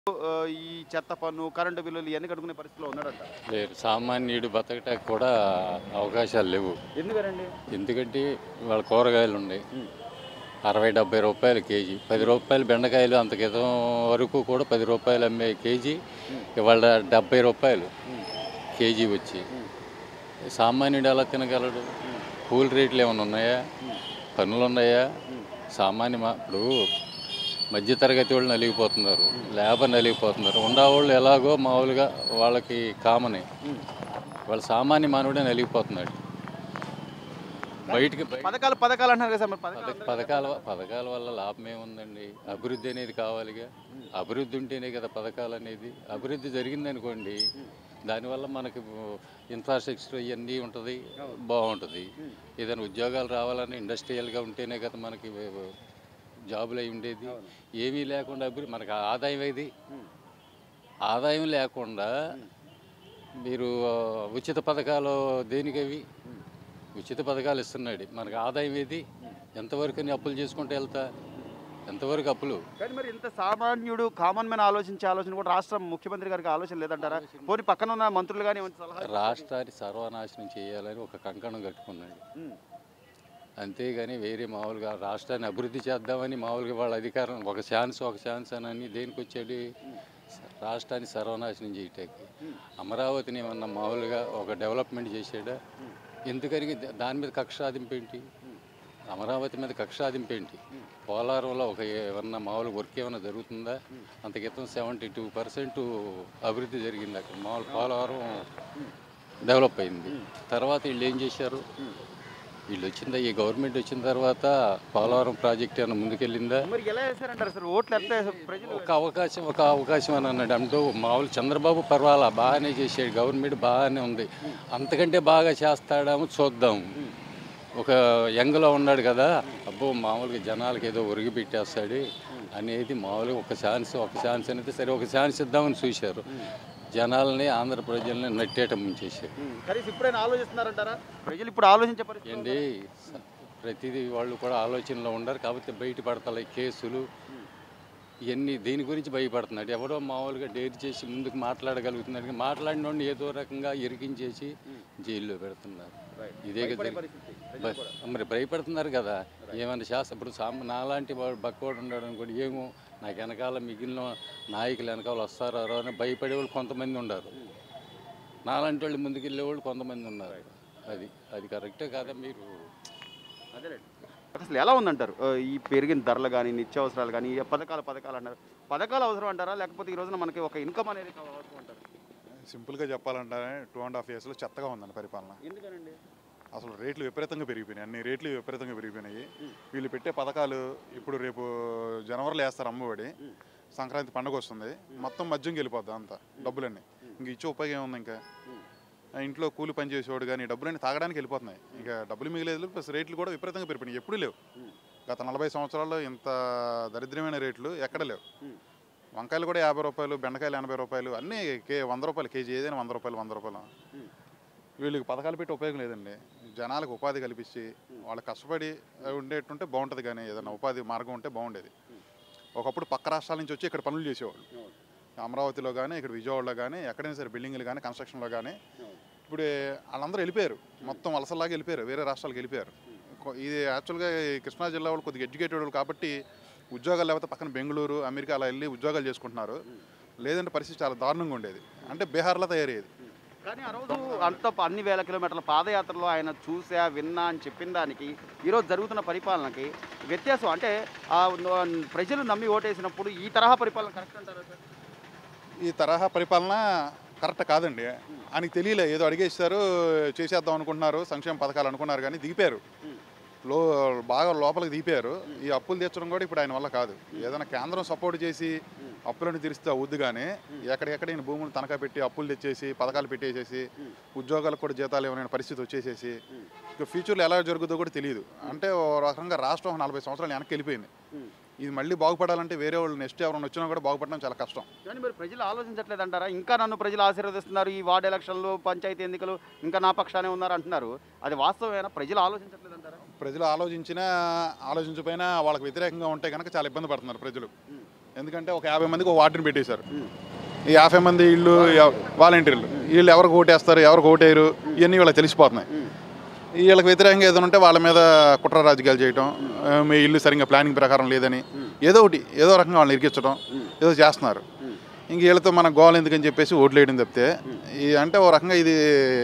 ఆ, ఈ చెత్త పన్ను కరెంటు బిల్లులు ఇవన్నీ కట్టుకునే పరిస్థితిలో ఉన్నాడంట లేరు సామాన్యుడు బతకటానికి కూడా అవకాశాలు లేవు ఎందుకనండి ఎందుకంటే వాళ్ళ కూరగాయలు ఉన్నాయి అరవై డెబ్బై రూపాయలు కేజీ పది రూపాయలు బెండకాయలు అంత క్రితం వరకు కూడా పది రూపాయలు అమ్మే కేజీ ఇవాళ డెబ్బై రూపాయలు కేజీ వచ్చి సామాన్యుడు ఎలా తినగలడు కూల్ రేట్లు ఏమైనా ఉన్నాయా పన్నులు ఉన్నాయా సామాన్య మా- ఇప్పుడు మధ్యతరగతి వాళ్ళు నలిగిపోతున్నారు లేబర్ నలిగిపోతున్నారు ఉండేవాళ్ళు ఎలాగో మామూలుగా వాళ్ళకి కామనే వాళ్ళ సామాన్య మానవుడే నలిగిపోతున్నాడు బయటికి బయట పథకాలు పథకాలు అంటున్నారు కదా సార్ మరి పథకాలు పథక- పథకాల పథకాల వల్ల లాభం ఏముందండి అభివృద్ధి అనేది కావాలిగా అభివృద్ధి ఉంటేనే కదా పథకాలు అనేది అభివృద్ధి జరిగింది అనుకోండి దానివల్ల మనకి ఇన్ఫ్రాస్ట్రక్చర్ ఇవన్నీ ఉంటుంది బాగుంటుంది ఏదైనా ఉద్యోగాలు రావాలని ఇండస్ట్రియల్గా ఉంటేనే కదా మనకి జాబులు అయి ఉండేది ఏమీ లేకుండా అభివృద్ధి మనకి ఆదాయం ఏది ఆదాయం లేకుండా మీరు ఆ, ఉచిత పథకాలు దేనికవి ఉచిత పథకాలు ఇస్తున్నాడు మనకు ఆదాయం ఏది ఎంతవరకు నీ అప్పులు చేసుకుంటూ వెళ్తా ఎంతవరకు అప్పులు కానీ మరి ఇంత సామాన్యుడు కామన్ మ్యాన్ ఆలోచించే ఆలోచన కూడా రాష్ట్ర ముఖ్యమంత్రి గారికి ఆలోచన లేదంటారా పోనీ పక్కన ఉన్న మంత్రులు కానీ ఏమైనా సలహా రాష్ట్రాన్ని సర్వనాశనం చేయాలని ఒక కంకణం కట్టుకున్నాడు ఉమ్. అంతేగాని వేరే మామూలుగా రాష్ట్రాన్ని అభివృద్ధి చేద్దామని మామూలుగా వాళ్ళ అధికారం ఒక ఛాన్స్ ఒక ఛాన్స్ అని దేనికి వచ్చాడు రాష్ట్రాన్ని సర్వనాశనం చేయటానికి అమరావతిని ఏమన్నా మామూలుగా ఒక డెవలప్మెంట్ చేసాడా ఎందుకని దా- దాని మీద కక్ష సాధింపు ఏంటి అమరావతి మీద కక్ష సాధింపు ఏంటి పోలవరంలో ఒక ఏమన్నా మామూలు వర్క్ ఏమైనా జరుగుతుందా అంత క్రితం సెవెంటీ టూ పర్సెంట్ అభివృద్ధి జరిగింది అక్కడ మామూలు పోలవరం డెవలప్ అయింది తర్వాత వీళ్ళు ఏం చేశారు వీళ్ళు వచ్చిందా ఈ గవర్నమెంట్ వచ్చిన తర్వాత పోలవరం ప్రాజెక్ట్ ఏమైనా ముందుకెళ్ళిందా మరి ఎలా చేశారంటారు సార్ ఓట్లు ఎత్తే ప్రజలు ఒక అవకాశం ఒక అవకాశం అని అన్నాడు అంటూ మామూలు చంద్రబాబు పర్వాలా బాగానే చేసాడు గవర్నమెంట్ బాగానే ఉంది అంతకంటే బాగా చేస్తాడేమో చూద్దాం ఒక యంగ్లో ఉన్నాడు కదా అబ్బో మామూలుగా జనాలకి ఏదో ఒరిగి పెట్టేస్తాడు అనేది మామూలుగా ఒక ఛాన్స్ ఒక ఛాన్స్ అనేది సరే ఒక ఛాన్స్ ఇద్దామని చూశారు జనాల్ని ఆంధ్ర ప్రజల్ని నట్టేట ముంచేశారు ఉమ్. కనీసం ఇప్పుడైనా ఆలోచిస్తున్నారంటారా ప్రజలు ఇప్పుడు ఆలోచించే పరిస్థితి ఏంటి స- ప్రతిదీ వాళ్ళు కూడా ఆలోచనలో ఉండరు కాబట్టి బయటపడతాయి కేసులు ఇవన్నీ దీని గురించి భయపడుతున్నాడు ఎవడో మామూలుగా డేర్ చేసి ముందుకు మాట్లాడగలుగుతున్నాడు మాట్లాడిన వాడిని ఏదో రకంగా ఇరికించేసి జైల్లో పెడుతున్నారు ఇదే కదా పరిస్థితి భయ- మరి భయపడుతున్నారు కదా ఏమైనా శాస్త్ర ఇప్పుడు సామ నాలాంటి వాడు బక్కోడు ఉన్నాడు అనుకోండి ఏమో నాకు వెనకాల మిగిలిన నాయకులు వెనకాల వస్తారో రారో అని భయపడే వాళ్ళు కొంతమంది ఉన్నారు నాలాంటి వాళ్ళు ముందుకెళ్ళే వాళ్ళు కొంతమంది ఉన్నారు అది అది కరెక్టే కాదా మీరు అదేలేండి అసలు ఎలా ఉందంటారు ఆ, ఈ పెరిగిన ధరలు కానీ నిత్యావసరాలు కానీ ఈ పథకాలు పథకాలు అంటారు పథకాలు అవసరం అంటారా లేకపోతే ఈ రోజున మనకి ఒక ఇన్కమ్ అనేది కావాలి అవసరం అంటారు సింపుల్గా చెప్పాలంటే టూ అండ్ హాఫ్ ఇయర్స్లో చెత్తగా ఉందండి పరిపాలన ఎందుకనండి అసలు రేట్లు విపరీతంగా పెరిగిపోయినాయి అన్ని రేట్లు విపరీతంగా పెరిగిపోయినాయి వీళ్ళు పెట్టే పథకాలు ఇప్పుడు రేపు జనవరిలో వేస్తారు అమ్మఒడి సంక్రాంతి పండుగ వస్తుంది మొత్తం మద్యంకి వెళ్ళిపోద్ది అంతా డబ్బులన్నీ ఇంక ఇచ్చే ఉపయోగం ఏముంది ఇంకా ఆ ఇంట్లో కూలి పని చేసేవాడు కానీ డబ్బులన్నీ తాగడానికి వెళ్ళిపోతున్నాయి ఇంకా డబ్బులు మిగిలేదు ప్లస్ రేట్లు కూడా విపరీతంగా పెరిగిపోయినాయి ఎప్పుడూ లేవు గత నలభై సంవత్సరాల్లో ఇంత దరిద్రమైన రేట్లు ఎక్కడ లేవు వంకాయలు కూడా యాభై రూపాయలు బెండకాయలు ఎనభై రూపాయలు అన్నీ కే వంద రూపాయలు కేజీ ఏదైనా వంద రూపాయలు వంద రూపాయలు వీళ్ళకి పథకాలు పెట్టి ఉపయోగం లేదండి జనాలకు ఉపాధి కల్పించి వాళ్ళు కష్టపడి ఉండేటుంటే బాగుంటుంది కానీ ఏదైనా ఉపాధి మార్గం ఉంటే బాగుండేది ఒకప్పుడు పక్క రాష్ట్రాల నుంచి వచ్చి ఇక్కడ పనులు చేసేవాళ్ళు అమరావతిలో కానీ ఇక్కడ విజయవాడలో కానీ ఎక్కడైనా సరే బిల్డింగ్లు కానీ కన్స్ట్రక్షన్లో కానీ ఇప్పుడు వాళ్ళందరూ వెళ్ళిపోయారు మొత్తం వలసలాగా వెళ్ళిపోయారు వేరే రాష్ట్రాలకు వెళ్ళిపోయారు కొ- ఇది యాక్చువల్గా ఈ కృష్ణా జిల్లా వాళ్ళు కొద్దిగా ఎడ్యుకేటెడ్ వాళ్ళు కాబట్టి ఉద్యోగాలు లేకపోతే పక్కన బెంగళూరు అమెరికా అలా వెళ్ళి ఉద్యోగాలు చేసుకుంటున్నారు లేదంటే పరిస్థితి చాలా దారుణంగా ఉండేది అంటే బీహార్లో తయారయ్యేది కానీ ఆ రోజు అంత అన్ని వేల కిలోమీటర్ల పాదయాత్రలో ఆయన చూసా విన్నా అని చెప్పిన దానికి ఈరోజు జరుగుతున్న పరిపాలనకి వ్యత్యాసం అంటే ఆ న- ప్రజలు నమ్మి ఓటేసినప్పుడు ఈ తరహా పరిపాలన కరెక్ట్ అంటారా సార్ ఈ తరహా పరిపాలన కరెక్ట్ కాదండి ఆయనకి తెలియలే ఏదో అడిగేస్తారు చేసేద్దాం అనుకుంటున్నారు సంక్షేమ పథకాలు అనుకున్నారు కానీ దిగిపోయారు లో బాగా లోపలికి దిగిపోయారు ఈ అప్పులు తీర్చడం కూడా ఇప్పుడు ఆయన వల్ల కాదు ఏదైనా కేంద్రం సపోర్ట్ చేసి అప్పులను తీరిస్తే అవుద్దు కానీ ఎక్కడెక్కడ ఈయన భూములు తనఖా పెట్టి అప్పులు తెచ్చేసి పథకాలు పెట్టేసేసి ఉద్యోగాలకు కూడా జీతాలు ఏమైనా పరిస్థితి వచ్చేసేసి ఇక ఫ్యూచర్లో ఎలా జరుగుతుందో కూడా తెలియదు అంటే ఓ రకంగా రాష్ట్రం ఒక నలభై సంవత్సరాలు వెనక్కి వెళ్ళిపోయింది ఇది మళ్ళీ బాగుపడాలంటే వేరే వాళ్ళు నెక్స్ట్ ఎవరైనా వచ్చినా కూడా బాగుపడడం చాలా కష్టం కానీ మరి ప్రజలు ఆలోచించట్లేదు అంటారా ఇంకా నన్ను ప్రజలు ఆశీర్వదిస్తున్నారు ఈ వార్డు ఎలక్షన్లు పంచాయతీ ఎన్నికలు ఇంకా నా పక్షానే ఉన్నారు అంటున్నారు అది వాస్తవమేనా ప్రజలు ఆలోచించట్లేదు అంటారా ప్రజలు ఆలోచించినా ఆలోచించకపోయినా వాళ్ళకి వ్యతిరేకంగా ఉంటే కనుక చాలా ఇబ్బంది పడుతున్నారు ప్రజలు ఎందుకంటే ఒక యాభై మందికి ఒక వార్డుని పెట్టేశారు ఈ యాభై మంది ఇళ్ళు వాలంటీర్లు వీళ్ళు ఎవరికి ఓటేస్తారు ఎవరికి ఓటేయరు ఇవన్నీ వీళ్ళకి తెలిసిపోతున్నాయి వీళ్ళకి వ్యతిరేకంగా ఏదైనా ఉంటే వాళ్ళ మీద కుట్ర రాజకీయాలు చేయటం ఆ, మీ ఇల్లు సరిగ్గా ప్లానింగ్ ప్రకారం లేదని ఏదో ఒకటి ఏదో రకంగా వాళ్ళని ఇరికించడం ఏదో చేస్తున్నారు ఇంక వీళ్ళతో మన గోల్ ఎందుకని చెప్పేసి ఓట్లు వేయడం తప్పితే ఈ అంటే ఓ రకంగా ఇది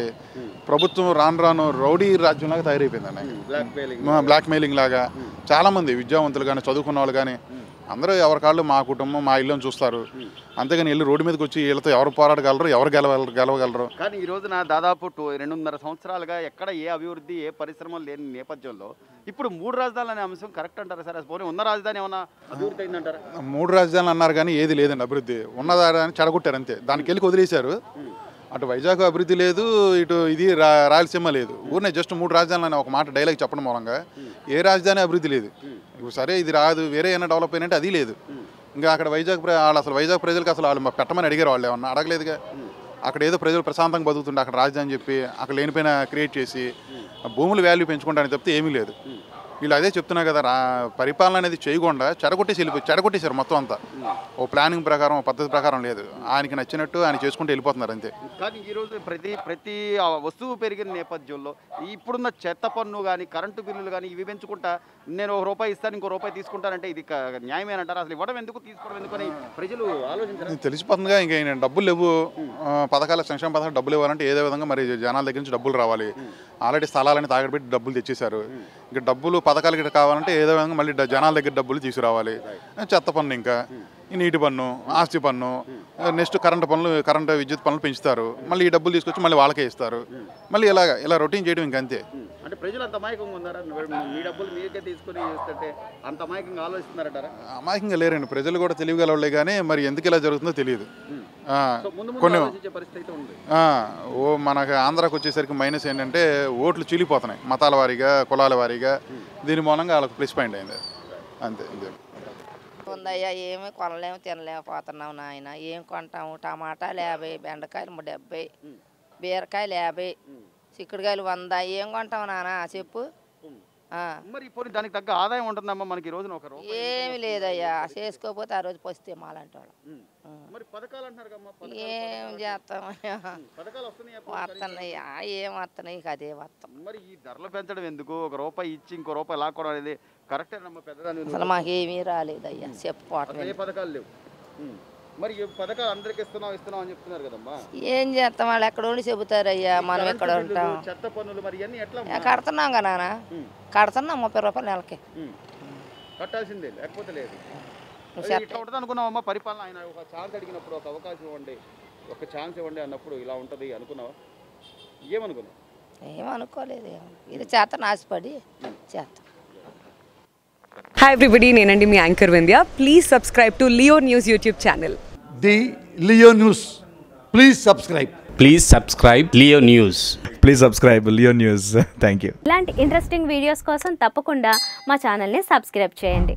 ప్రభుత్వం రాను రాను రౌడీ రాజ్యంలాగా తయారైపోయింది అన్న బ్లాక్ మెయిలింగ్ మా బ్లాక్ మెయిలింగ్ లాగా చాలామంది విద్యావంతులు కానీ చదువుకున్న వాళ్ళు కానీ అందరూ ఎవరి కాళ్ళు మా కుటుంబం మా ఇల్లు అని చూస్తారు అంతేగాని వెళ్ళి రోడ్డు మీదకి వచ్చి వీళ్ళతో ఎవరు పోరాడగలరు ఎవరు గెలవగలరు గెలవగలరు కానీ ఈ రోజున దాదాపు టూ రెండున్నర సంవత్సరాలుగా ఎక్కడ ఏ అభివృద్ధి ఏ పరిశ్రమలు లేని నేపథ్యంలో ఇప్పుడు మూడు రాజధానులు అనే అంశం కరెక్ట్ అంటారా సార్ పోనీ ఉన్న రాజధాని ఏమన్నా అభివృద్ధి అయిందంటారా మూడు రాజధానులు అన్నారు కానీ ఏది లేదండి అభివృద్ధి ఉన్నదాన్ని చెడగొట్టారు అంతే దానికి వెళ్ళి వదిలేశారు అటు వైజాగ్ అభివృద్ధి లేదు ఇటు ఇది రా రాయలసీమ లేదు ఊరినే జస్ట్ మూడు రాజధానులు అనే ఒక మాట డైలాగ్ చెప్పడం మూలంగా ఏ రాజధాని అభివృద్ధి లేదు ఇప్పుడు సరే ఇది రాదు వేరే ఏమైనా డెవలప్ అయినట్టు అది లేదు ఇంకా అక్కడ వైజాగ్ ప్ర- వాళ్ళు అసలు వైజాగ్ ప్రజలకు అసలు వాళ్ళు పెట్టమని అడిగారు వాళ్ళు ఏమన్నా అడగలేదుగా అక్కడ ఏదో ప్రజలు ప్రశాంతంగా బతుకుతుండే అక్కడ రాజధాని చెప్పి అక్కడ లేనిపోయిన క్రియేట్ చేసి ఆ భూముల వాల్యూ పెంచుకుంటానికి తప్పితే ఏమీ లేదు వీళ్ళు అదే చెప్తున్నా కదా రా పరిపాలన అనేది చేయకుండా చెడగొట్టేసి వెళ్ళిపోయి చెడగొట్టేశారు మొత్తం అంతా ఓ ప్లానింగ్ ప్రకారం ఓ పద్ధతి ప్రకారం లేదు ఆయనకి నచ్చినట్టు ఆయన చేసుకుంటూ వెళ్ళిపోతున్నారు అంతే కానీ ఈ రోజు ప్రతి ప్రతి ఆ వస్తువు పెరిగిన నేపథ్యంలో ఈ ఇప్పుడున్న చెత్త పన్ను కానీ కరెంటు బిల్లులు కానీ ఇవి పెంచుకుంటా నేను ఒక రూపాయి ఇస్తాను ఇంకో రూపాయి తీసుకుంటానంటే ఇది క- న్యాయమేనంటారా అసలు ఇవ్వడం ఎందుకు తీసుకోవడం ఎందుకు అని ప్రజలు ఆలోచించారు ఇది తెలిసిపోతుందిగా ఇంకా ఈయన డబ్బులు లేవు ఆ, పథకాల సంక్షేమ పథకాలు డబ్బులు ఇవ్వాలంటే ఏదో విధంగా మరి జనాల దగ్గర నుంచి డబ్బులు రావాలి ఆల్రెడీ స్థలాలని తాగడబెట్టి డబ్బులు తెచ్చేశారు ఇంకా డబ్బులు పథకాలకి కావాలంటే ఏదో విధంగా మళ్ళీ డ- జనాల దగ్గర డబ్బులు తీసుకురావాలి చెత్త పన్ను ఇంకా ఈ నీటి పన్ను ఆస్తి పన్ను నెక్స్ట్ కరెంటు పనులు కరెంటు విద్యుత్ పనులు పెంచుతారు మళ్ళీ ఈ డబ్బులు తీసుకొచ్చి మళ్ళీ వాళ్ళకే ఇస్తారు మళ్ళీ ఇలాగ ఇలా రొటీన్ చేయడం ఇంకా అంతే అంటే ప్రజలు అంత అమాయకంగా ఉన్నారా నువ్వు- మీ డబ్బులు మీకే తీసుకుని చేస్తుంటే అంత అమాయకంగా ఆలోచిస్తున్నారంటారా అమాయకంగా లేరండి ప్రజలు కూడా తెలియగలవాళ్ళే కానీ మరి ఎందుకు ఇలా జరుగుతుందో తెలియదు ఆ, సో ముందు ముందు కొన్ని ఆలోచించే పరిస్థితి అయితే ఉంది ఆ, ఓ మనకు ఆంధ్రాకి వచ్చేసరికి మైనస్ ఏంటంటే ఓట్లు చీలిపోతున్నాయి మతాల వారీగా కులాల వారీగా దీని మూలంగా వాళ్ళకి ప్లస్ పాయింట్ అయింది అంతే ఇంతే ఉందయ్యా ఏమి కొనలేము తినలేకపోతున్నాం నాయన ఏం కొంటాము టమాటాలు యాభై బెండకాయలు డెబ్బై బీరకాయలు యాభై చిక్కుడుకాయలు వంద ఏం కొంటాం నాన్న చెప్పు ఆ. మరి ఇప్పుడు దానికి తగ్గ ఆదాయం ఉంటుందమ్మా మనకి ఈ రోజున ఒక రూపాయి ఏమి లేదయ్యా చేసుకోకపోతే ఆ రోజు పొస్తే మాలంటి వాళ్ళం ఉం. మరి పథకాలు అంటున్నారు కమ్మా పథకాలు, ఏం పథకాలు. చేస్తామయ్యా పథకాలు వస్తున్నాయి వస్తున్నాయ్యా ఏం వస్తున్నాయి ఇక అదే వస్తాం మరి ఈ ధరలు పెంచడం ఎందుకు ఒక రూపాయి ఇచ్చి ఇంకో రూపాయి లాక్కోవడం అనేది కరెక్టేనమ్మా పెద్దదాని అసలు మాకేమీ రాలేదయ్యా చెప్పుకోవటం అసలు ఏ పథకాలు లేవు ఉం. మరి ఈ పథకాలు అందరికి ఇస్తున్నాం ఇస్తున్నాం అని చెప్తున్నారు కదమ్మా ఏం చేస్తాం వాళ్ళు ఎక్కడ ఉండి చెబుతారయ్యా మనం కరెంటు ఎక్కడ బిల్లులు, ఉంటాం చెత్త పన్నులు మరి ఇవన్నీ ఎట్లా ఏ, కడుతున్నాం కదా నాన్న ఉం. కడుతున్నాం ముప్పై రూపాయలు నెలకి ఉం. కట్టాల్సిందే లేకపోతే లేదు నువ్వు అది చెప్ప- ఇట్లా ఉంటుంది అనుకున్నావమ్మా పరిపాలన ఆయన ఒక ఛాన్స్ అడిగినప్పుడు ఒక అవకాశం ఇవ్వండి ఒక ఛాన్స్ ఇవ్వండి అన్నప్పుడు ఇలా ఉంటుంది అనుకున్నావా ఏమనుకున్నావు ఏమనుకోలేదు ఏం. ఇది చేత నాశపడి చేస్తాం హాయ్ ఎవ్రీబడి నేనండి మీ anchor Vindhya please subscribe to Leo News YouTube channel the Leo News. Please subscribe. Please subscribe Leo News. Please subscribe Leo News thank you ఇలాంటి ఇంట్రెస్టింగ్ వీడియోస్ కోసం తప్పకుండా మా ఛానల్ని సబ్స్క్రైబ్ చేయండి